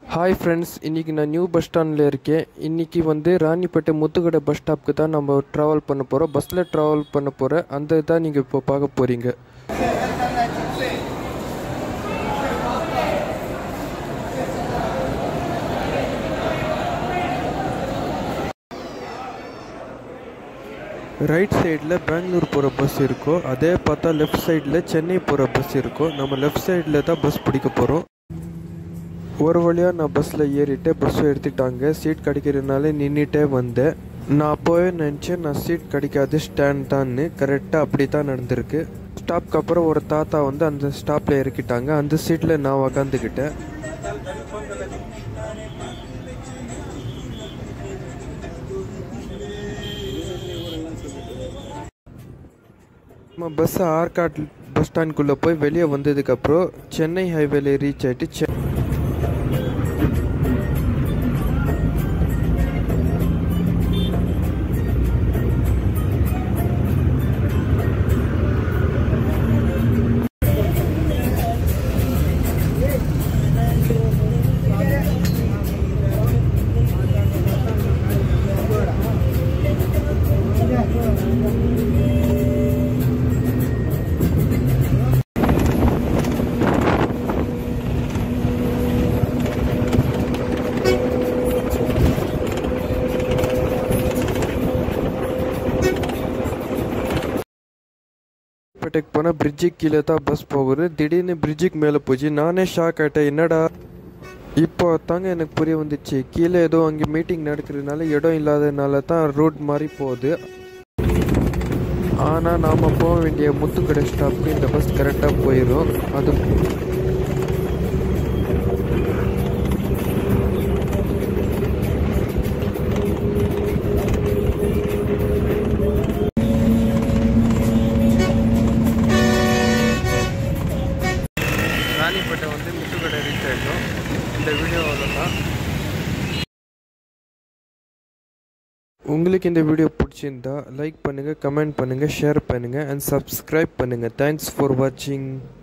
hi friends இன்றைக்கி நான் new bus ஸ்டாண்டில் இருக்கேன் இன்றைக்கி வந்து ராணிப்பேட்டை முத்துக்கடை பஸ் ஸ்டாப்க்கு தான் நம்ம ட்ராவல் பண்ண போகிறோம் பஸ்ஸில் ட்ராவல் பண்ண போகிறேன் அந்த தான் நீங்கள் இப்போ பார்க்க போகிறீங்க ரைட் சைடில் பெங்களூர் போகிற பஸ் இருக்கும் அதே பார்த்தா லெஃப்ட் சைடில் சென்னை போகிற பஸ் இருக்கும் நம்ம லெஃப்ட் சைடில் தான் பஸ் பிடிக்க போகிறோம் ஒரு வழியாக நான் பஸ்ஸில் ஏறிட்டு பஸ்ஸை எடுத்துட்டாங்க சீட் கிடைக்கிறதுனால நின்றுட்டே வந்தேன் நான் அப்போவே நினச்சேன் நான் சீட் கிடைக்காது ஸ்டாண்ட் தான்னு கரெக்டாக அப்படி தான் நடந்திருக்கு ஸ்டாப்க்கு அப்புறம் ஒரு தாத்தா வந்து அந்த ஸ்டாப்பில் இறக்கிட்டாங்க அந்த சீட்டில் நான் உக்காந்துக்கிட்டேன் நம்ம பஸ் ஆர்காட் பஸ் ஸ்டாண்ட்குள்ளே போய் வெளியே வந்ததுக்கப்புறம் சென்னை ஹைவேல ரீச் ஆகிட்டு செ பேட்டைக்கு போனால் பிரிட்ஜுக்கு கீழே தான் பஸ் போகுது திடீர்னு பிரிட்ஜுக்கு மேலே போச்சு நானே ஷாக் ஆகிட்டேன் என்னடா இப்போ தாங்க எனக்கு புரிய வந்துச்சு கீழே ஏதோ அங்கே மீட்டிங் நடக்கிறதுனால இடம் இல்லாததுனால தான் ரூட் மாதிரி போகுது ஆனால் நாம் போக வேண்டிய முத்துக்கடை ஸ்டாப்க்கு இந்த பஸ் கரெக்டாக போயிடும் அது ராணிப்பேட்டை வந்து முத்துக்கடை ரீச் ஆகிட்டோம் இந்த வீடியோ அவ்வளோதான் உங்களுக்கு இந்த வீடியோ பிடிச்சிருந்தா லைக் பண்ணுங்கள் கமெண்ட் பண்ணுங்கள் ஷேர் பண்ணுங்கள் அண்ட் சப்ஸ்கிரைப் பண்ணுங்கள் தேங்க்ஸ் ஃபார் வாட்சிங்